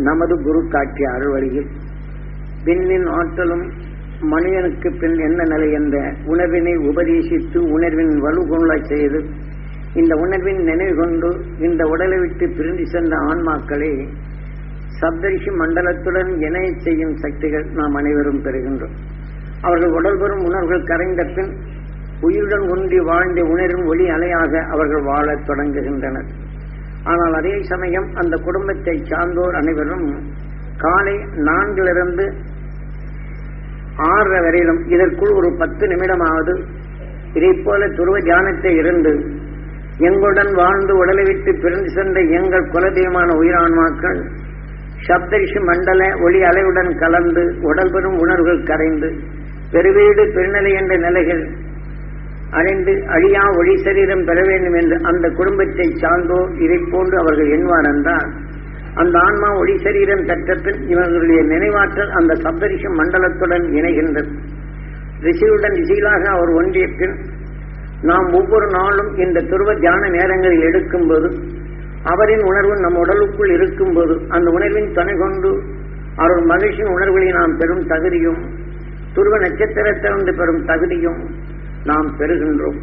நமது குரு காட்டிய அருள்வழியில் பின்னின் ஆற்றலும் மனிதனுக்கு பின் என்ன நிலை என்ற உணர்வினை உபதேசித்து உணர்வின் வலுகொள்ளச் செய்து இந்த உணர்வின் நினைவு கொண்டு இந்த உடலை விட்டு பிரிந்து சென்ற ஆன்மாக்களை சப்தரிஷி மண்டலத்துடன் இணைய செய்யும் சக்திகள் நாம் அனைவரும் பெறுகின்றோம் அவர்கள் உடல் பெறும் உணர்வுகள் கரைந்த பின் உயிருடன் ஒன்றி வாழ்ந்த உணர்வின் ஒளி அலையாக அவர்கள் வாழத் தொடங்குகின்றனர் ஆனால் அதே சமயம் அந்த குடும்பத்தை சார்ந்தோர் அனைவரும் காலை நான்கிலிருந்து ஆறரை வரையிலும் இதற்குள் ஒரு பத்து நிமிடமாவது இதை போல துருவ தியானத்தை இருந்து எங்களுடன் வாழ்ந்து உடலை விட்டு பிறந்து சென்ற எங்கள் குலதெய்வமான உயிரான்மாக்கள் சப்தரிஷி மண்டல ஒளி அலையுடன் கலந்து உடல் பெறும் உணர்வுகள் கரைந்து பெருவீடு பெருநிலை என்ற நிலைகள் அடைந்து அழியா ஒளி சரீரம் பெற வேண்டும் என்று அந்த குடும்பத்தை சார்ந்தோர் இதை போன்று அவர்கள் எண்வார் என்றால் அந்த ஆன்மா ஒளி சரீரம் பெற்றபின் இவர்களுடைய நினைவாற்றல் அந்த சப்தரிஷி மண்டலத்துடன் இணைகின்றது ரிஷியுடன் ரிஷிகளாக அவர் ஒன்றிய பின் நாம் ஒவ்வொரு நாளும் இந்த துருவ தியான நேரங்களில் எடுக்கும்போது அவரின் உணர்வு நம் உடலுக்குள் இருக்கும்போது அந்த உணர்வின் துணை கொண்டு அவர் மகிழ்ச்சியின் உணர்வுகளை நாம் பெறும் தகுதியும் துருவ நட்சத்திரத்திலிருந்து பெறும் தகுதியும் நாம் பெறுகின்றோம்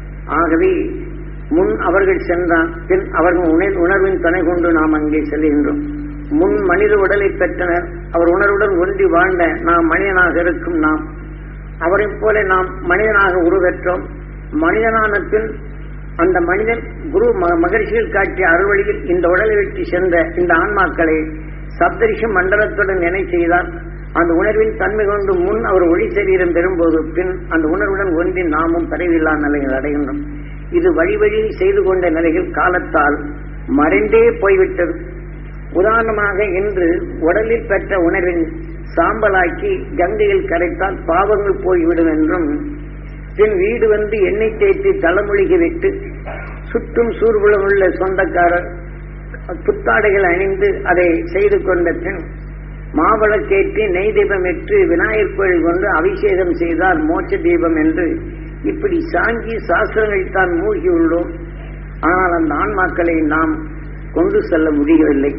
ஆகவே முன் அவர்கள் சென்றால் பின் அவர்கள் உணர் உணர்வின் துணை கொண்டு நாம் அங்கே செல்கின்றோம் முன் மனித உடலை பெற்றனர் அவர் உணர்வுடன் ஒன்றி வாழ்ந்த நாம் மனிதனாக இருக்கும் நாம் அவரைப் போல நாம் மனிதனாக உருவெற்றோம் மனிதனான பின் அந்த மனிதன் குரு மகிழ்ச்சியில் காட்டிய அறுவழியில் இந்த உடலை வெட்டி சென்ற இந்த ஆன்மாக்களை சப்தரிஷி மண்டலத்துடன் நினை செய்தால் அந்த உணர்வின் தன்மை கொண்டு முன் அவர் ஒளி சரீரம் பெறும்போது பின் அந்த உணர்வுடன் ஒன்றி நாமும் பரவில்லா நிலைகள் அடைகின்றோம் இது வழி வழி செய்து கொண்ட நிலைகள் காலத்தால் மறைந்தே போய்விட்டது உதாரணமாக இன்று உடலில் பெற்ற உணர்வின் சாம்பலாக்கி கங்கையில் கரைத்தால் பாவங்கள் போய்விடும் என்றும் பின் வீடு வந்து எண்ணெய் தேய்த்து தலைமொழிகி விட்டு சுற்றும் சூர்குளம் உள்ள சொந்தக்காரர் புத்தாடைகள் அணிந்து அதை செய்து கொண்ட பின் மாவளக்கேற்றி நெய் தீபம் ஏற்று விநாயகர் கோயில் கொண்டு அபிஷேகம் செய்தால் மோட்ச தீபம் என்று இப்படி சாங்கி சாஸ்திரங்களில் தான் மூழ்கி உள்ளோம் ஆனால் அந்த ஆன்மாக்களை நாம் கொண்டு செல்ல முடியவில்லை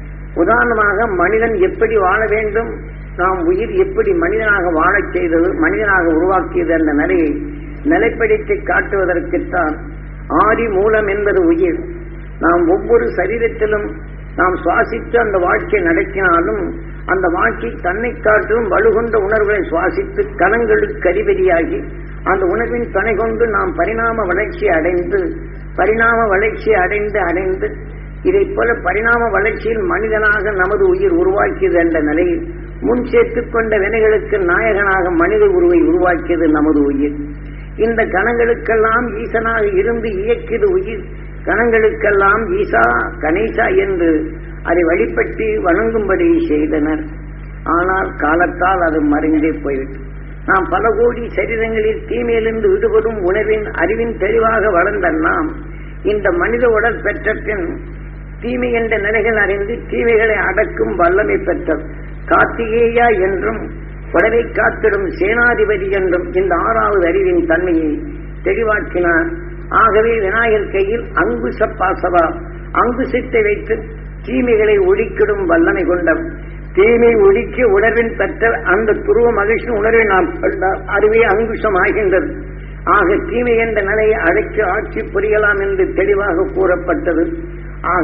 உதாரணமாக மனிதன் எப்படி வாழ வேண்டும் நாம் உயிர் எப்படி மனிதனாக வாழச் செய்தது மனிதனாக உருவாக்கியது என்ற நிலையை நிலைப்படுத்தி காட்டுவதற்குத்தான் ஆதி மூலம் என்பது உயிர் நாம் ஒவ்வொரு சரீரத்திலும் நாம் சுவாசித்து அந்த வாழ்க்கையை நடத்தினாலும் அந்த வாழ்க்கை தன்னை காட்டிலும் வலுகொண்ட உணர்வுகளை சுவாசித்து கணங்களுக்கு அதிபதியாகி அந்த உணர்வின் துணை கொண்டு நாம் பரிணாம வளர்ச்சி அடைந்து பரிணாம வளர்ச்சி அடைந்து அடைந்து இதை போல பரிணாம வளர்ச்சியில் மனிதனாக நமது உயிர் உருவாக்கியது என்ற நிலையில் முன் சேர்த்துக் கொண்ட வினைகளுக்கு நாயகனாக மனித உருவை உருவாக்கியது நமது உயிர் இந்த கணங்களுக்கெல்லாம் ஈசனாக இருந்து இயக்கியது உயிர் கணங்களுக்கெல்லாம் ஈசா கணேசா என்று அதை வழிபட்டு வணங்கும்படி செய்தனர் ஆனால் காலத்தால் அது மறைந்தே போய்விட்டது நாம் பல கோடி சரீரங்களில் தீமையிலிருந்து விடுபடும் உணர்வின் அறிவின் தெளிவாக வளர்ந்த நாம் இந்த மனித உடல் பெற்ற பின் தீமை என்ற நிலைகள் அறிந்து தீமைகளை அடக்கும் வல்லமை பெற்ற கார்த்திகேயா என்றும் உடலை காத்திடும் சேனாதிபதி என்றும் இந்த ஆறாவது அறிவின் தன்மையை தெளிவாக்கினார் ஆகவே விநாயகர் கையில் அங்குச பாசவா அங்குசத்தை வைத்து தீமைகளை ஒழிக்கிடும் வல்லமை கொண்ட தீமை ஒழிக்க உணர்வின் பெற்ற அந்த துருவ மகிழ்ச்சி உணர்வை நாம் கொண்டால் அதுவே அங்குஷம் ஆகின்றது ஆக தீமை என்ற நிலையை அழைத்து ஆட்சி புரியலாம் என்று தெளிவாக கூறப்பட்டது ஆக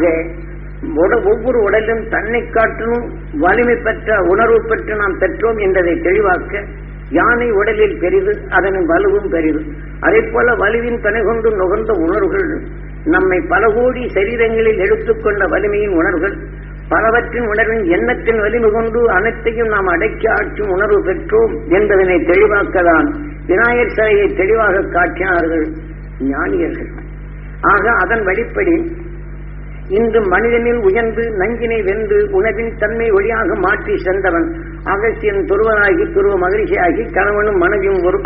ஒவ்வொரு உடலும் தன்னை காட்டிலும் வலிமை பெற்ற உணர்வு பெற்று நாம் பெற்றோம் என்பதை தெளிவாக்க யானை உடலில் பெரிது அதன் வலுவும் பெரிது அதே போல வலுவின் துணை கொண்டு நுகர்ந்த உணர்வுகள் நம்மை பல கோடி சரீரங்களில் எடுத்துக்கொண்ட வலிமையின் உணர்வுகள் பலவற்றின் உணர்வின் எண்ணத்தின் வலிமை கொண்டு அனைத்தையும் நாம் அடக்கி ஆற்றும் உணர்வு பெற்றோம் என்பதனை தெளிவாக்கதான் விநாயகர் சிலையை தெளிவாக காட்டினார்கள் ஞானியர்கள் ஆக அதன் வழிப்படி இன்று மனிதனில் உயர்ந்து நஞ்சினை வென்று உணவின் தன்மை ஒளியாக மாற்றி சென்றவன் அகசியன் துருவனாகி துருவ மகிழ்ச்சியாகி கணவனும் மனைவியும் ஒரு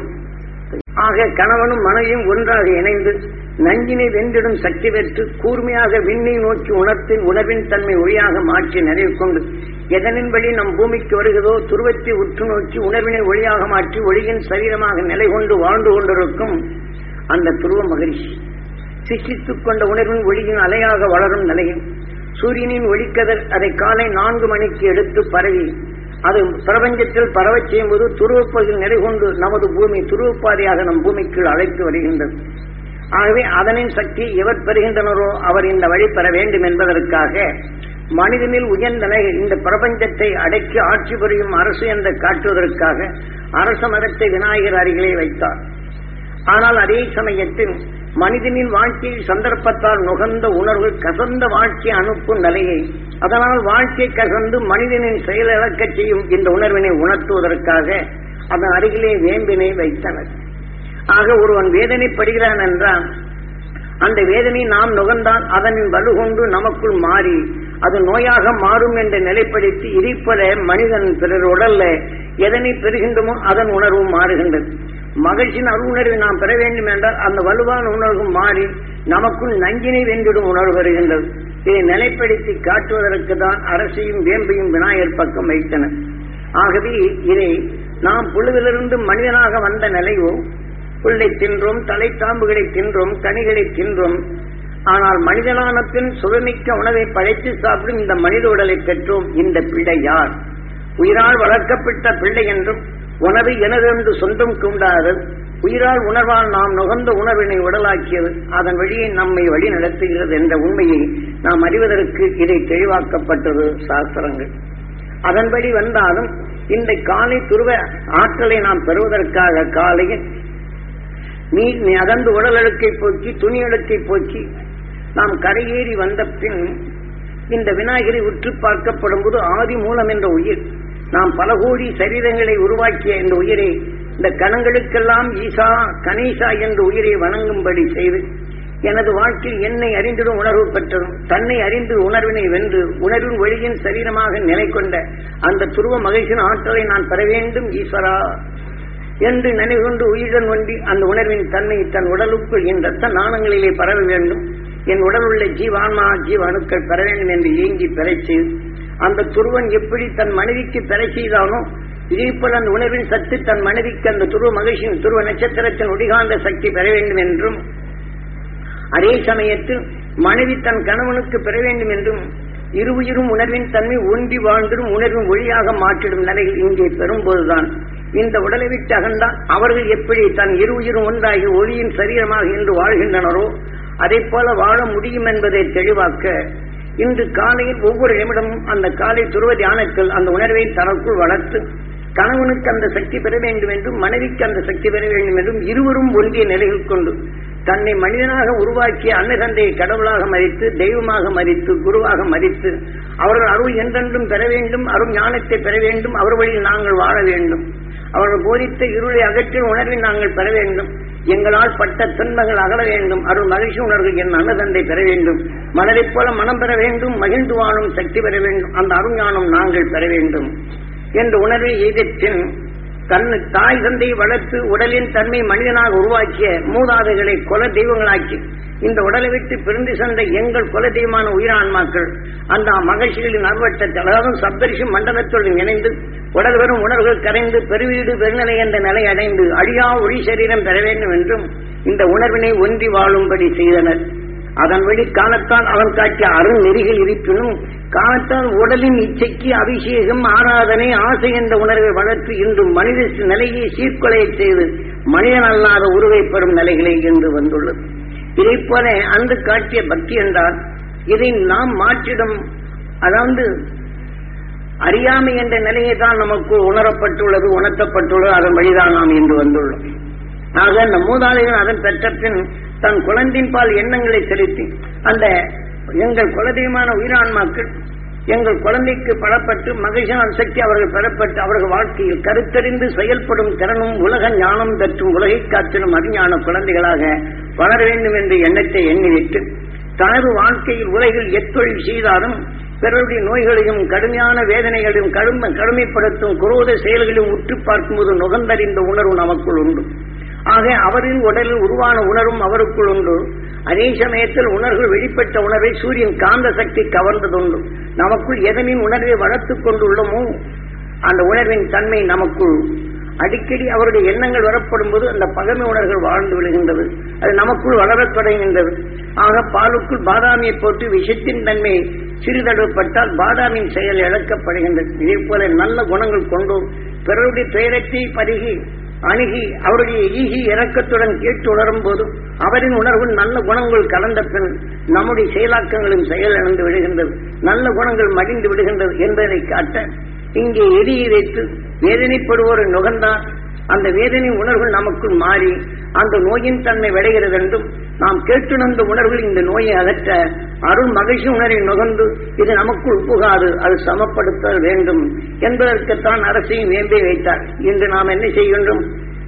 ஆக கணவனும் மனைவியும் ஒன்றாக இணைந்து நஞ்சினை வென்றிடும் சக்தி பெற்று கூர்மையாக விண்ணை நோக்கி உணர்த்தின் உணர்வின் தன்மை ஒளியாக மாற்றி நிறைவு கொண்டு எதனின்படி நம் பூமிக்கு வருகிறதோ துருவத்தை உற்று நோக்கி உணர்வினை ஒளியாக மாற்றி ஒளியின் சரீரமாக நிலை கொண்டு வாழ்ந்து கொண்டிருக்கும் அந்த துருவ மகிழ்ச்சி சிஷித்துக் கொண்ட உணர்வின் ஒளியின் அலையாக வளரும் நிலையில் சூரியனின் ஒளிக்கதிர் அதை காலை நான்கு மணிக்கு எடுத்து பரவி அது பிரபஞ்சத்தில் பரவச் செய்யும்போது துருவப்பகுதியில் நிலை கொண்டு நமது பூமி துருவப்பாதையாக நம் பூமிக்குள் அழைத்து வருகின்றது ஆகவே அதனின் சக்தி எவர் பெறுகின்றனரோ அவர் இந்த வழி பெற வேண்டும் என்பதற்காக மனிதனில் உயர்ந்த நிலையில் இந்த பிரபஞ்சத்தை அடக்கி ஆட்சி புரியும் அரசு என்று காட்டுவதற்காக அரச மரத்தை விநாயகர் அருகிலே வைத்தார் ஆனால் அதே சமயத்தில் மனிதனின் வாழ்க்கையில் சந்தர்ப்பத்தால் நுகர்ந்த உணர்வு கசந்த வாழ்க்கை அனுப்பும் நிலையை அதனால் வாழ்க்கை கசந்து மனிதனின் செயலிழக்கச் செய்யும் இந்த உணர்வினை உணர்த்துவதற்காக அதன் அருகிலே வேம்பினை வைத்தனர் ஆக ஒருவன் வேதனைப்படுகிறான் என்றால் அந்த வேதனை நாம் நுகர்ந்தால் அதனின் வலுகொண்டு நமக்குள் மாறி அது நோயாக மாறும் என்ற நிலைப்படுத்தி இதைப்போல மனிதன் பிறர் உடல்ல எதனை பெறுகின்றமோ அதன் உணர்வும் மாறுகின்றது மகிழ்ச்சியின் அருணர்வை நாம் பெற வேண்டும் என்றால் அந்த வலுவான உணர்வு மாறி நமக்குள் நஞ்சினை வென்றிடும் உணர்வு வருகின்றது இதை நிலைப்படுத்தி காட்டுவதற்கு தான் அரசையும் வேம்பையும் விநாயகர் பக்கம் வைத்தனர் ஆகவே இதை நாம் புழுவிலிருந்து மனிதனாக வந்த நிலையோ புல்லை தின்றோம் தலைத்தாம்புகளை தின்றோம் கனிகளை தின்றோம் ஆனால் மனிதனான பின் சுவைமிக்க உணவை படைத்து சாப்பிடும் இந்த மனித உடலை பெற்றோம் இந்த பிள்ளை யார் உயிரால் வளர்க்கப்பட்ட பிள்ளை என்றும் உணவு எனதென்று சொந்தம் கொண்டாது உயிரால் உணர்வால் நாம் நுகர்ந்த உணர்வினை உடலாக்கியது அதன் வழியை நம்மை வழி நடத்துகிறது என்ற உண்மையை நாம் அறிவதற்கு இதை தெளிவாக்கப்பட்டது சாஸ்திரங்கள் அதன்படி வந்தாலும் இந்த காலை துருவ ஆற்றலை நாம் பெறுவதற்காக காலையில் நீர் அதந்து உடல் அழுக்கை போக்கி துணி அழுக்கை போக்கி நாம் கரையேறி வந்த பின் இந்த விநாயகரை உற்று பார்க்கப்படும் போது ஆதி மூலம் என்ற உயிர் நாம் பல கோடி சரீரங்களை உருவாக்கிய இந்த உயிரை இந்த கணங்களுக்கெல்லாம் ஈசா கணேசா என்ற உயிரை வணங்கும்படி செய்து எனது வாழ்க்கையில் என்னை அறிந்திடும் உணர்வு பெற்றதும் தன்னை அறிந்து உணர்வினை வென்று உணர்வின் வழியின் சரீரமாக நிலை கொண்ட அந்த துருவ மகிழ்ச்சியின் ஆற்றலை நான் பெற வேண்டும் ஈஸ்வரா என்று நினைவுகொண்டு உயிருடன் ஒன்றி அந்த உணர்வின் தன்மை தன் உடலுக்குள் என் ரத்த நாணங்களிலே பரவ வேண்டும் என் உடல் உள்ள ஜீவான்மா ஜீவ அணுக்கள் பெற வேண்டும் என்று ஏங்கி பெறச் செய்து அந்த துருவன் எப்படி தன் மனைவிக்கு பெற செய்தானோ இதேபோல் அந்த உணர்வின் சத்து தன் மனைவிக்கு அந்த துருவ மகிழ்ச்சியின் துருவ நட்சத்திரத்தின் ஒடிகாந்த சக்தி பெற வேண்டும் என்றும் அதே சமயத்தில் மனைவி தன் கணவனுக்கு பெற வேண்டும் என்றும் இருவுயிரும் உணர்வின் தன்மை ஒன்றி வாழ்ந்திடும் உணர்வின் ஒளியாக மாற்றிடும் நிலையில் இங்கே பெறும்போதுதான் இந்த உடலை விட்டு அகன்றால் அவர்கள் எப்படி தன் இருவுயிரும் ஒன்றாகி ஒளியின் சரீரமாக இன்று வாழ்கின்றனரோ அதை போல வாழ முடியும் என்பதை தெளிவாக்க இன்று காலையில் ஒவ்வொரு நிமிடமும் அந்த காலை துருவ தியானத்தில் அந்த உணர்வை தனக்குள் வளர்த்து கணவனுக்கு அந்த சக்தி பெற வேண்டும் என்றும் மனைவிக்கு அந்த சக்தி பெற வேண்டும் என்றும் இருவரும் ஒன்றிய நிலையில் கொண்டு தன்னை மனிதனாக உருவாக்கிய அன்னதந்தையை கடவுளாக மதித்து தெய்வமாக மதித்து குருவாக மதித்து அவர்கள் அருள் என்றென்றும் பெற வேண்டும் அருள் ஞானத்தை பெற வேண்டும் அவர் வழியில் நாங்கள் வாழ வேண்டும் அவர்கள் போதித்த இருளை அகற்றி உணர்வை நாங்கள் பெற வேண்டும் எங்களால் பட்ட துன்பங்கள் அகல வேண்டும் அருள் மகிழ்ச்சி உணர்வு என் அன்னதந்தை பெற வேண்டும் மலரைப் போல மனம் பெற வேண்டும் மகிழ்ந்து வாழும் சக்தி பெற வேண்டும் அந்த அருஞானம் நாங்கள் பெற வேண்டும் என்ற உணர்வை எய்தற்றின் தன் தாய் தந்தை வளர்த்து உடலின் தன்மை மனிதனாக உருவாக்கிய மூதாதைகளை கொல தெய்வங்களாக்கி இந்த உடலை விட்டு பிரிந்து சென்ற எங்கள் குல தெய்வமான உயிரான்மாக்கள் அந்த மகிழ்ச்சிகளின் அறுவட்டத்தில் அதாவது சப்தரிஷி மண்டலத்துடன் இணைந்து உடல் வரும் உணர்வுகள் கரைந்து பெருவீடு பெருநிலை என்ற நிலை அடைந்து அழியா ஒளி சரீரம் பெற வேண்டும் என்றும் இந்த உணர்வினை ஒன்றி வாழும்படி செய்தனர் அதன் வழி காலத்தால் அவன் காட்டிய அருண் நெறிகள் இருப்பினும் காலத்தால் உடலின் இச்சைக்கு அபிஷேகம் ஆராதனை ஆசை என்ற உணர்வை வளர்த்து இன்று மனித நிலையை சீர்குலைய செய்து மனிதன் அல்லாத உருவை பெறும் நிலைகளை இன்று வந்துள்ளது இதை போல அன்று காட்டிய பக்தி என்றால் இதை நாம் மாற்றிடம் அதாவது அறியாமை என்ற நிலையை தான் நமக்கு உணரப்பட்டுள்ளது உணர்த்தப்பட்டுள்ளது அதன் வழிதான் நாம் இன்று வந்துள்ளோம் ஆக அந்த மூதாதைகள் அதன் பெற்ற பின் தன் குழந்தையின் பால் எண்ணங்களை செலுத்தி அந்த எங்கள் குலதெய்வமான உயிரான்மாக்கள் எங்கள் குழந்தைக்கு பலப்பட்டு மகிழ்ச்சியான சக்தி அவர்கள் பெறப்பட்டு அவர்கள் வாழ்க்கையில் கருத்தறிந்து செயல்படும் திறனும் உலக ஞானம் பெற்றும் உலகை காத்திடும் அறிஞான குழந்தைகளாக வளர வேண்டும் என்ற எண்ணத்தை எண்ணிவிட்டு தனது வாழ்க்கையில் உலகில் எத்தொழில் செய்தாலும் பிறருடைய நோய்களையும் கடுமையான வேதனைகளையும் கடுமை கடுமைப்படுத்தும் குரோத செயல்களையும் உற்று பார்க்கும்போது நுகர்ந்தறிந்த உணர்வு நமக்குள் உண்டு ஆக அவரின் உடலில் உருவான உணர்வும் அவருக்குள் உண்டு அதே சமயத்தில் உணர்வுகள் வெளிப்பட்ட உணர்வை சூரியன் காந்த சக்தி கவர்ந்ததுண்டு நமக்குள் எதனின் உணர்வை வளர்த்துக் கொண்டுள்ளமோ அந்த உணர்வின் தன்மை நமக்குள் அடிக்கடி அவருடைய எண்ணங்கள் வரப்படும் போது அந்த பகமை உணர்வுகள் வாழ்ந்து விடுகின்றது அது நமக்குள் வளரத் தொடங்குகின்றது ஆக பாலுக்குள் பாதாமியை போட்டு விஷத்தின் தன்மை சிறிதளவுப்பட்டால் பாதாமின் செயல் இழக்கப்படுகின்றது இதே போல நல்ல குணங்கள் கொண்டு பிறருடைய துயரத்தை பருகி அணுகி அவருடைய ஈகி இறக்கத்துடன் கேட்டு உணரும் போது அவரின் உணர்வு நல்ல குணங்கள் கலந்த பின் நம்முடைய செயலாக்கங்களும் செயல் இழந்து விடுகின்றது நல்ல குணங்கள் மடிந்து விடுகின்றது என்பதை காட்ட இங்கே எரியை வைத்து வேதனைப்படுவோரை நுகர்ந்தால் அந்த வேதனை உணர்வுகள் நமக்குள் மாறி அந்த நோயின் தன்மை விளைகிறது என்றும் நாம் கேட்டுணர்ந்த உணர்வுகள் இந்த நோயை அகற்ற அருள் மகிழ்ச்சி உணரை நுகர்ந்து இது நமக்குள் புகாது அது சமப்படுத்த வேண்டும் என்பதற்குத்தான் அரசையும் வேம்பை வைத்தார் இன்று நாம் என்ன செய்கின்றோம்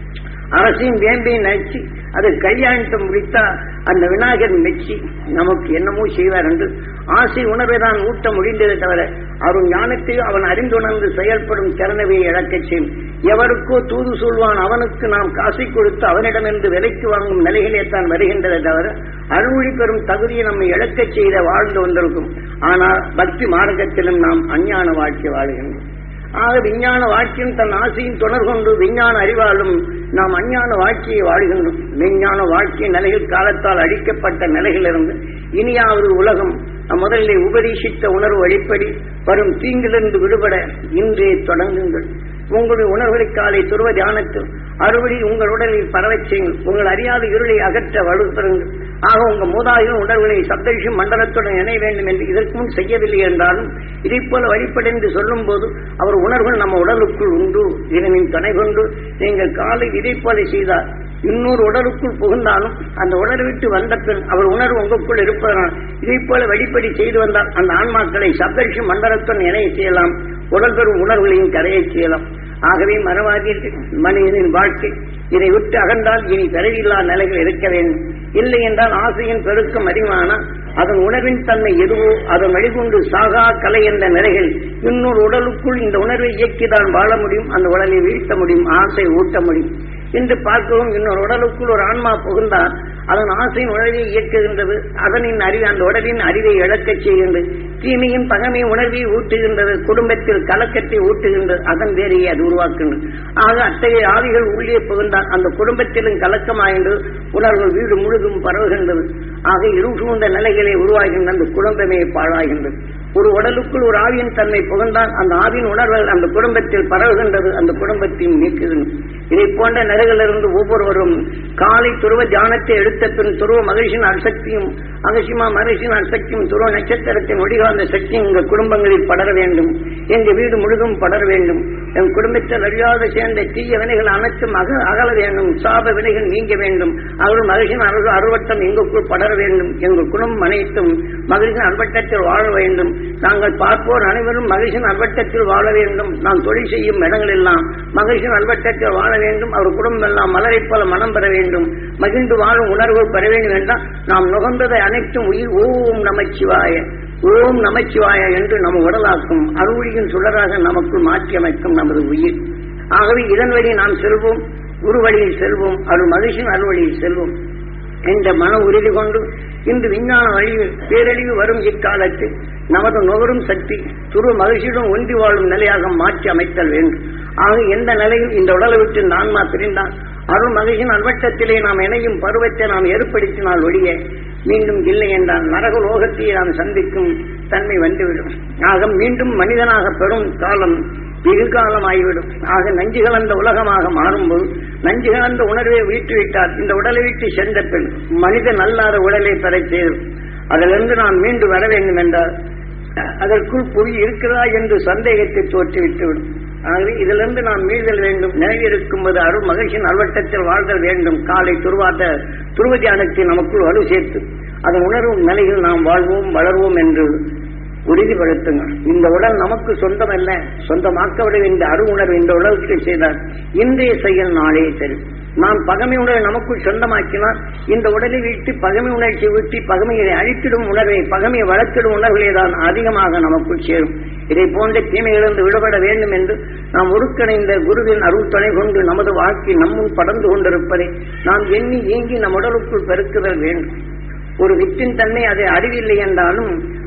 அரசையும் வேம்பையும் நினைச்சு அது கையாண்டு முடித்தா அந்த விநாயகர் மெச்சி நமக்கு என்னமோ செய்வார் என்று ஆசை உணர்வை தான் ஊட்ட முடிந்ததை தவிர அவன் ஞானத்தையும் அவன் அறிந்துணர்ந்து செயல்படும் திறனவை இழக்கச் செய்யும் எவருக்கோ தூது சொல்வான் அவனுக்கு நாம் காசை கொடுத்து அவனிடமிருந்து விலைக்கு வாங்கும் நிலைகளே தான் வருகின்றதை தவிர அறுவழி பெறும் தகுதியை நம்மை இழக்கச் செய்த வாழ்ந்து வந்திருக்கும் ஆனால் பக்தி மார்க்கத்திலும் நாம் அஞ்ஞான வாழ்க்கை வாழ்கின்றோம் ஆக விஞ்ஞான வாழ்க்கையும் தன் ஆசையும் தொடர் கொண்டு விஞ்ஞான அறிவாலும் நாம் அஞ்ஞான வாழ்க்கையை வாழ்கின்றோம் விஞ்ஞான வாழ்க்கை நிலையில் காலத்தால் அழிக்கப்பட்ட நிலையிலிருந்து இனியாவது உலகம் முதலில் உபதேசித்த உணர்வு வழிப்படி வரும் தீங்கிலிருந்து விடுபட இன்றே தொடங்குங்கள் உங்களுடைய உணர்வுகளை காலை துருவ தியானத்தில் அறுவடை உங்கள் உடலில் பரவச் செய்யுங்கள் உங்கள் அறியாத இருளை அகற்ற வலுப்பெறுங்கள் ஆக உங்க மூதாதைகள் உணர்வுகளை சப்தரிஷி மண்டலத்துடன் இணைய வேண்டும் என்று இதற்கு முன் செய்யவில்லை என்றாலும் இதை போல வழிபடென்று சொல்லும் போது அவர் உணர்வுகள் நம்ம உடலுக்குள் உண்டு இதனின் துணை கொண்டு நீங்கள் காலை இதை போல செய்தார் இன்னொரு உடலுக்குள் புகுந்தாலும் அந்த உணர்வு விட்டு வந்த பின் அவர் உணர்வு உங்களுக்குள் இருப்பதனால் இதை போல வழிப்படி செய்து வந்தால் அந்த ஆன்மாக்களை சப்தரிஷி மண்டலத்துடன் இணைய செய்யலாம் உடல் பெறும் உணர்வுகளையும் கரையை செய்யலாம் ஆகவே மறவாதீர்கள் மனிதனின் வாழ்க்கை இதை விட்டு அகன்றால் இனி பிறவில்லா நிலைகள் இருக்க வேண்டும் இல்லை என்றால் ஆசையின் பெருக்கம் அதிகமானால் அதன் உணர்வின் தன்மை எதுவோ அதன் வழிகொண்டு சாகா கலை என்ற நிலைகள் இன்னொரு உடலுக்குள் இந்த உணர்வை இயக்கிதான் வாழ முடியும் அந்த உடலை வீழ்த்த முடியும் ஆசை ஊட்ட முடியும் என்று பார்க்கவும் இன்னொரு உடலுக்குள் ஒரு ஆன்மா புகுந்தால் அதன் ஆசையின் உணர்வை இயக்குகின்றது அதனின் அறிவு அந்த உடலின் அறிவை இழக்கச் செய்கின்றது தீமையின் பகமை உணர்வை ஊட்டுகின்றது குடும்பத்தில் கலக்கத்தை ஊட்டுகின்றது அதன் வேறையை அது உருவாக்குகின்றது ஆக அத்தகைய ஆவிகள் உள்ளே புகுந்தால் அந்த குடும்பத்திலும் கலக்கமாகின்றது உணர்வுகள் வீடு முழுதும் பரவுகின்றது ஆக இருள் சூழ்ந்த நிலைகளை உருவாகின்ற அந்த குடும்பமே பாழாகின்றது ஒரு உடலுக்குள் ஒரு ஆவியின் தன்மை புகழ்ந்தால் அந்த ஆவியின் உணர்வுகள் அந்த குடும்பத்தில் பரவுகின்றது அந்த குடும்பத்தையும் நீக்குகின்றது இதை போன்ற நிலைகளிலிருந்து ஒவ்வொருவரும் காலை துருவ தியானத்தை எடுத்த பின் துருவ மகிழ்ச்சியின் அசக்தியும் அகசிமா மகிழ்ச்சியின் அசக்தியும் துருவ நட்சத்திரத்தின் ஒடிகாந்த சக்தியும் எங்கள் குடும்பங்களில் படர வேண்டும் எங்கள் வீடு முழுதும் படர வேண்டும் என் குடும்பத்தில் அறியாத சேர்ந்த தீய வினைகள் அனைத்தும் அக அகல வேண்டும் சாப வினைகள் நீங்க வேண்டும் அவர்கள் மகிழ்ச்சியின் அருள் அருவட்டம் எங்களுக்குள் படர வேண்டும் எங்கள் குடும்பம் அனைத்தும் மகிழ்ச்சியின் அன்பட்டத்தில் வாழ வேண்டும் நாங்கள் பார்ப்போர் அனைவரும் மகிழ்ச்சியின் அல்வட்டத்தில் வாழ வேண்டும் நாம் தொழில் செய்யும் இடங்கள் எல்லாம் மகிழ்ச்சியின் அல்வட்டத்தில் வாழ வேண்டும் அவர் குடும்பம் எல்லாம் மலரைப் போல மனம் பெற வேண்டும் மகிழ்ந்து வாழும் உணர்வு பெற வேண்டும் என்றால் நாம் நுகர்ந்ததை அனைத்தும் உயிர் ஓம் நமச்சிவாய ஓம் நமச்சிவாய என்று நம் உடலாக்கும் அருள்வழியின் சுடராக நமக்குள் மாற்றி அமைக்கும் நமது உயிர் ஆகவே இதன் வழி நாம் செல்வோம் உருவழியில் செல்வோம் அருள் மகிழ்ச்சியின் அருள்வழியில் செல்வோம் என்ற மன உறுதி கொண்டு இன்று விஞ்ஞான வழியில் பேரழிவு வரும் இக்காலத்தில் நமது நுகரும் சக்தி துருவ மகிழ்ச்சியுடன் ஒன்றி வாழும் நிலையாக மாற்றி அமைத்தல் வேண்டும் ஆக எந்த நிலையில் இந்த உடலை விட்டு நான்மா பிரிந்தான் அருள் மகிழ்ச்சியின் அல்வட்டத்திலே நாம் இணையும் பருவத்தை நாம் ஏற்படுத்தினால் ஒழிய மீண்டும் இல்லை என்றால் நரக லோகத்தையே நாம் சந்திக்கும் தன்மை வந்துவிடும் ஆக மீண்டும் மனிதனாக பெறும் காலம் வெகு காலம் ஆகிவிடும் ஆக நஞ்சு கலந்த உலகமாக மாறும்போது நஞ்சு கலந்த உணர்வை வீட்டுவிட்டால் இந்த உடலை விட்டு சென்ற பின் மனிதன் அல்லாத உடலை பெறச் செய்யும் அதிலிருந்து நாம் மீண்டு வர வேண்டும் என்றால் அதற்குள் பொய் இருக்கிறதா என்று சந்தேகத்தை தோற்றுவிட்டுவிடும் ஆகவே இதிலிருந்து நாம் மீள்தல் வேண்டும் நினைவு இருக்கும்போது அருள் மகிழ்ச்சியின் அல்வட்டத்தில் வாழ்தல் வேண்டும் காலை துருவாட்ட துருவ தியானத்தை நமக்குள் வலு சேர்த்து அதன் உணர்வும் நிலையில் நாம் வாழ்வோம் வளர்வோம் என்று உறுதிப்படுத்துங்கள் இந்த உடல் நமக்கு சொந்தமல்ல சொந்தமாக்க இந்த அரு உணர்வு இந்த உடலுக்கு செய்தால் இன்றைய செயல் நாளே சரி நாம் பகமை உணர்வை நமக்குள் சொந்தமாக்கினால் இந்த உடலை விட்டு பகமை உணர்ச்சி ஊட்டி பகமையை அழித்திடும் உணர்வை பகமையை வளர்த்திடும் உணர்வுகளே தான் அதிகமாக நமக்குள் சேரும் இதை போன்ற தீமைகளிலிருந்து விடுபட வேண்டும் என்று நாம் ஒருங்கிணைந்த குருவின் அருள் துணை கொண்டு நமது வாழ்க்கை நம்முன் படர்ந்து கொண்டிருப்பதை நாம் எண்ணி ஏங்கி நம் உடலுக்குள் பெருக்குதல் வேண்டும் ஒரு வித்தின் தன்மை அதை அறிவில்லை என்றாலும்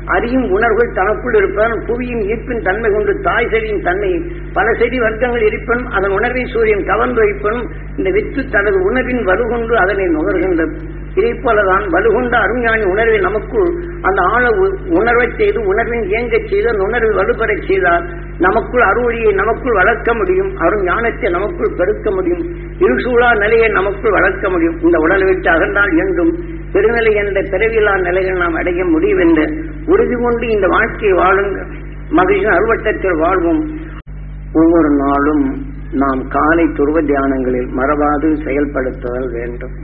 அறியும் உணர்வுகள் தனக்குள் இருப்பதால் புவியின் ஈர்ப்பின் தன்மை கொண்டு தாய் செடியின் தன்மை பல செடி வர்க்கங்கள் இருப்பினும் அதன் உணர்வை சூரியன் கவர்ந்து வைப்பனும் இந்த வித்து தனது உணர்வின் வலுகொண்டு அதனை நுகர்கின்றது இதை போலதான் வலுகொண்ட அருஞானி உணர்வை நமக்குள் அந்த ஆழ உ- உணர்வைச் செய்து உணர்வின் இயங்கச் செய்து அந்த உணர்வை வலுப்பெறச் செய்தால் நமக்குள் அருவழியை நமக்குள் வளர்க்க முடியும் அருஞ் ஞானத்தை நமக்குள் பெருக்க முடியும் இருசூழா நிலையை நமக்குள் வளர்க்க முடியும் இந்த உடலை விட்டு அகன்றால் என்றும் பெருநிலை என்ற பிறவியில்லா நிலைகள் நாம் அடைய முடியும் என்ற உறுதி கொண்டு இந்த வாழ்க்கையை வாழுங்க மகிழ்ச்சியின் அருவட்டத்தில் வாழ்வோம் ஒவ்வொரு நாளும் நாம் காலை துருவ தியானங்களில் மறவாது செயல்படுத்துதல் வேண்டும்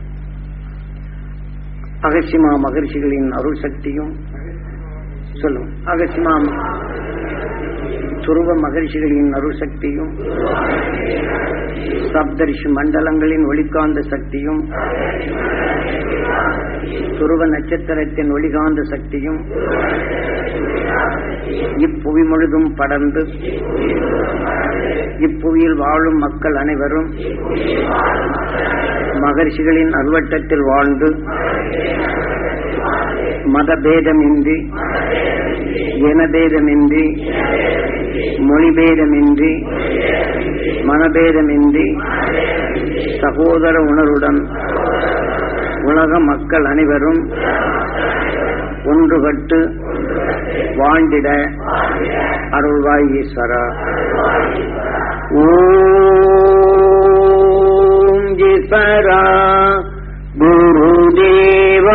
அகசிமா மகர்ஷிகளின் அருள் சக்தியும் சொல்லும் அகசிமா துருவ மகர்ஷிகளின் அருள் சக்தியும் சப்தரிஷி மண்டலங்களின் ஒளிகாந்த சக்தியும் துருவ நட்சத்திரத்தின் ஒளிகாந்த சக்தியும் இப்புவி முழுதும் படர்ந்து இப்புவியில் வாழும் மக்கள் அனைவரும் மகர்ஷிகளின் அல்வட்டத்தில் வாழ்ந்து மதபேதமின்றி இனபேதமின்றி மொழிபேதமின்றி மனபேதமின்றி சகோதர உணர்வுடன் உலக மக்கள் அனைவரும் ஒன்றுபட்டு வாழ்ந்திட அருள்வாய் ஈஸ்வரா ஓம் ஈஸ்வரா குருதேவா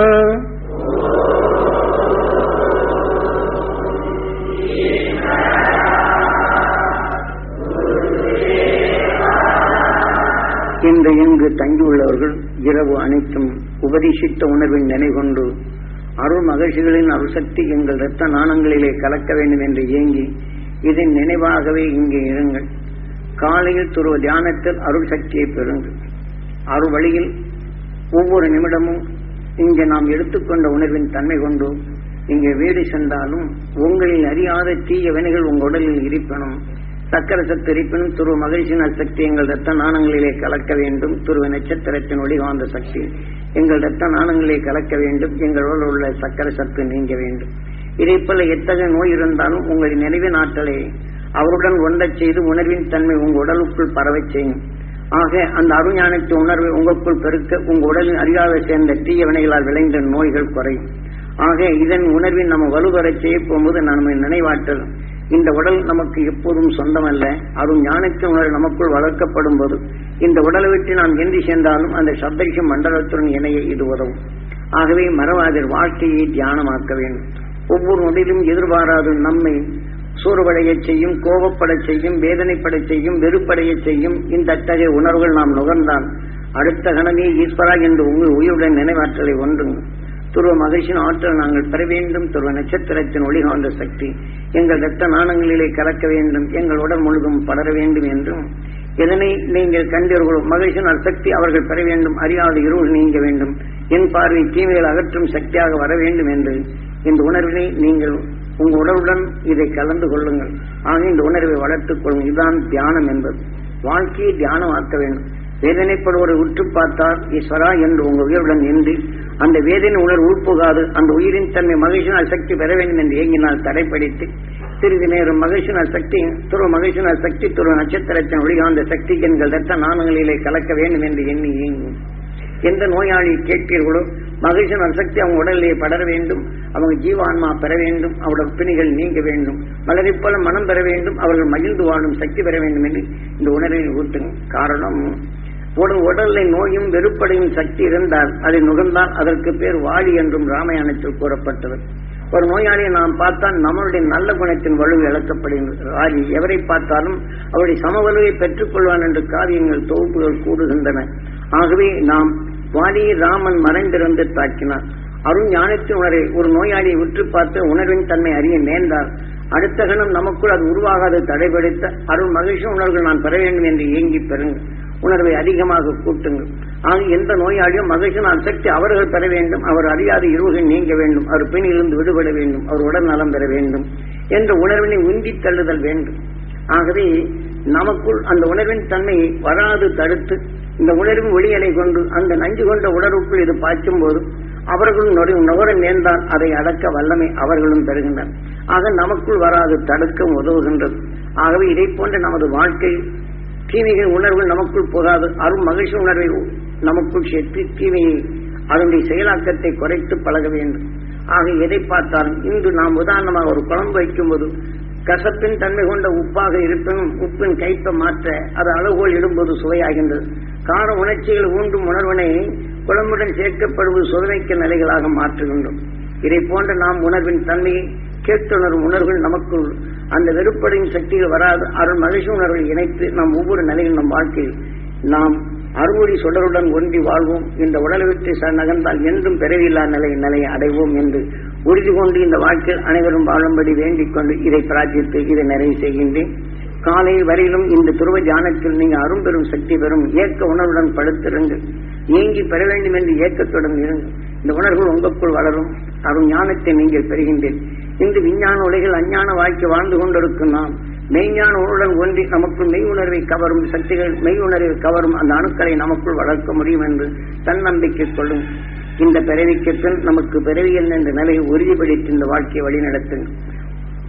இன்று இங்கு தங்கியுள்ளவர்கள் இரவு அனைத்தும் உபதேசித்த உணர்வின் நினைகொண்டு அருள் மகிழ்ச்சிகளின் அருள்சக்தி எங்கள் இரத்த நாணங்களிலே கலக்க வேண்டும் என்று ஏங்கி இதன் நினைவாகவே இங்கே இருங்கள் காலையில் துருவ தியானத்தில் அருள் சக்தியை பெறுங்கள் அருள் வழியில் ஒவ்வொரு நிமிடமும் இங்கே நாம் எடுத்துக்கொண்ட உணர்வின் தன்மை கொண்டு இங்கே வீடு சென்றாலும் உங்களில் அறியாத தீய வினைகள் உங்கள் உடலில் இருப்பினும் சக்கர சத்து இருப்பினும் துருவ மகிழ்ச்சியின் சக்தி எங்கள் ரத்த நாணங்களிலே கலக்க வேண்டும் துருவ நட்சத்திரத்தின் ஒளிகாந்த சக்தி எங்கள் ரத்த நாணங்களிலே கலக்க வேண்டும் எங்கள் உடலில் உள்ள சக்கர சத்து நீங்க வேண்டும் இதை போல எத்தகைய நோய் இருந்தாலும் உங்களின் நினைவின் ஆற்றலை அவருடன் ஒன்றச் செய்து உணர்வின் தன்மை உங்கள் உடலுக்குள் பரவச் செய்யும் ஆக அந்த அருஞானத்தை உணர்வை உங்களுக்குள் பெருக்க உங்கள் உடலில் அறியாத சேர்ந்த தீய வினைகளால் விளைந்த நோய்கள் குறையும் ஆக இதன் உணர்வின் நம்ம வலுவரச் செய்ய போகும்போது நம்ம நினைவாற்றல் இந்த உடல் நமக்கு எப்போதும் சொந்தமல்ல அருள் ஞானத்தின் உணர்வு நமக்குள் வளர்க்கப்படும் போது இந்த உடலை விட்டு நாம் எந்தி சென்றாலும் அந்த சப்தரிஷ மண்டலத்துடன் இணைய இது உதவும் ஆகவே மறவாதர் வாழ்க்கையை தியானமாக்க வேண்டும் ஒவ்வொரு நொடியிலும் எதிர்பாராது நம்மை சூறுபடையச் செய்யும் கோபப்படச் செய்யும் வேதனைப்படச் செய்யும் வெறுப்படையச் செய்யும் இந்த அத்தகைய உணர்வுகள் நாம் நுகர்ந்தால் அடுத்த கணமே ஈஸ்வரா என்று உங்கள் உயிருடன் நினைவாற்றலை ஒன்றுங்க துருவ மகிழ்ச்சியின் ஆற்றல் நாங்கள் பெற வேண்டும் துருவ நட்சத்திரத்தின் ஒளிகாந்த சக்தி எங்கள் இரத்த நாணங்களிலே கலக்க வேண்டும் எங்கள் உடல் முழுதும் படர வேண்டும் என்றும் இதனை நீங்கள் கண்டீர்களோ மகிழ்ச்சியின் சக்தி அவர்கள் பெற வேண்டும் அறியாத இருள் நீங்க வேண்டும் என் பார்வை தீமைகள் அகற்றும் சக்தியாக வர வேண்டும் என்று இந்த உணர்வினை நீங்கள் உங்கள் உடலுடன் இதை கலந்து கொள்ளுங்கள் ஆக இந்த உணர்வை வளர்த்துக் கொள்ளுங்கள் இதுதான் தியானம் என்பது வாழ்க்கையை தியானமாக்க வேண்டும் வேதனைப்படுவரை உற்று பார்த்தால் ஈஸ்வரா என்று உங்கள் உயிருடன் நின்று அந்த வேதனை உணர்வு உள்புகாது அந்த உயிரின் தன்மை மகிழ்ச்சினால் சக்தி பெற வேண்டும் என்று இயங்கினால் தடைப்படுத்தி சிறிது நேரம் மகிழ்ச்சினால் சக்தி துருவ மகிழ்ச்சினால் சக்தி துருவ நட்சத்திரத்தின் ஒளிகாந்த சக்தி எங்கள் ரத்த நாணங்களிலே கலக்க வேண்டும் என்று எண்ணி இயங்கும் எந்த நோயாளி கேட்பீர்களோ மகிழ்ச்சியின் சக்தி அவங்க உடலிலே படர வேண்டும் அவங்க ஜீவான்மா பெற வேண்டும் அவருடைய பிணிகள் நீங்க வேண்டும் மலரைப் போல மனம் பெற வேண்டும் அவர்கள் மகிழ்ந்து வாழும் சக்தி பெற வேண்டும் என்று இந்த உணர்வை ஊட்டுங்க காரணம் உடல் உடலில் நோயும் வெறுப்படையும் சக்தி இருந்தால் அதை நுகர்ந்தால் அதற்கு பேர் வாழி என்றும் ராமாயணத்தில் கூறப்பட்டது ஒரு நோயாளியை நாம் பார்த்தால் நம்மளுடைய நல்ல குணத்தின் வலுவை இழக்கப்படுகின்றது வாலி எவரை பார்த்தாலும் அவருடைய சமவலுவை பெற்றுக் கொள்வான் என்று காரியங்கள் தொகுப்புகள் கூடுகின்றன ஆகவே நாம் வாலியை ராமன் மறைந்திருந்து தாக்கினார் அருண் ஞானத்தின் உணரை ஒரு நோயாளியை உற்று பார்த்து உணர்வின் தன்மை அறிய நேர்ந்தால் அடுத்த கணம் நமக்குள் அது உருவாகாது தடைபடுத்த அருள் மகிழ்ச்சி உணர்வுகள் நான் பெற வேண்டும் என்று ஏங்கி பெறுங்கள் உணர்வை அதிகமாக கூட்டுங்கள் ஆக எந்த நோயாளியும் மகிழ்ச்சியின் சக்தி அவர்கள் பெற வேண்டும் அவர் அறியாத இருவுகள் நீங்க வேண்டும் அவர் பிணியிலிருந்து விடுபட வேண்டும் அவர் உடல் நலம் பெற வேண்டும் என்ற உணர்வினை உந்தி தள்ளுதல் வேண்டும் ஆகவே நமக்குள் அந்த உணர்வின் தன்மையை வராது தடுத்து இந்த உணர்வின் ஒளியலை கொண்டு அந்த நஞ்சு கொண்ட உணர்வுக்குள் இது பாய்ச்சும் போது அவர்களும் நொடி நுகர நேர்ந்தால் அதை அடக்க வல்லமை அவர்களும் பெறுகின்றனர் ஆக நமக்குள் வராது தடுக்க உதவுகின்றது ஆகவே இதை போன்ற நமது வாழ்க்கை தீமைகள் உணர்வு நமக்குள் போகாது அருள் மகிழ்ச்சி உணர்வை நமக்குள் சேர்த்து தீமையை அதனுடைய செயலாக்கத்தை குறைத்து பழக வேண்டும் ஆக எதை பார்த்தாலும் இன்று நாம் உதாரணமாக ஒரு குழம்பு வைக்கும்போது கசப்பின் தன்மை கொண்ட உப்பாக இருப்பினும் உப்பின் கைப்ப மாற்ற அது அளவுகோல் இடும்போது சுவையாகின்றது கார உணர்ச்சிகள் ஊண்டும் உணர்வினை குழம்புடன் சேர்க்கப்படுவது சுவைக்க நிலைகளாக மாற்றுகின்றோம் இதை போன்ற நாம் உணர்வின் தன்மையை கேட்டுணரும் உணர்வுகள் நமக்குள் அந்த வெறுப்படையும் சக்திகள் வராது அருள் மகிழ்ச்சி உணர்வை இணைத்து நாம் ஒவ்வொரு நிலையில் நம் வாழ்க்கையில் நாம் அறுவடி சுடருடன் ஒன்றி வாழ்வோம் இந்த உடலை விட்டு ச- நகர்ந்தால் என்றும் பிறவியில்லா நிலை நிலையை அடைவோம் என்று உறுதி கொண்டு இந்த வாழ்க்கையில் அனைவரும் வாழும்படி வேண்டிக் கொண்டு இதை பிரார்த்தித்து இதை நிறைவு செய்கின்றேன் காலை வரையிலும் இந்த துருவ தியானத்தில் நீங்கள் அரும்பெரும் சக்தி பெறும் ஏக்க உணர்வுடன் படுத்திருங்கள் ஏங்கி பெற வேண்டும் என்று ஏக்கத்துடன் இருங்கள் இந்த உணர்வுகள் உங்களுக்குள் வளரும் அருள் ஞானத்தை நீங்கள் பெறுகின்றேன் இந்த விஞ்ஞான உலகில் அஞ்ஞான வாழ்க்கை வாழ்ந்து கொண்டிருக்கும் நாம் மெய்ஞான உணர்வுடன் ஒன்றி நமக்குள் மெய் உணர்வை கவரும் சக்திகள் மெய் உணர்வை கவரும் அந்த அணுக்களை நமக்குள் வளர்க்க முடியும் என்று தன்னம்பிக்கை கொள்ளும் இந்த பிறவிக்கு பின் நமக்கு பிறவி என்ற நிலையை உறுதிப்படுத்தி இந்த வாழ்க்கையை வழிநடத்துங்கள்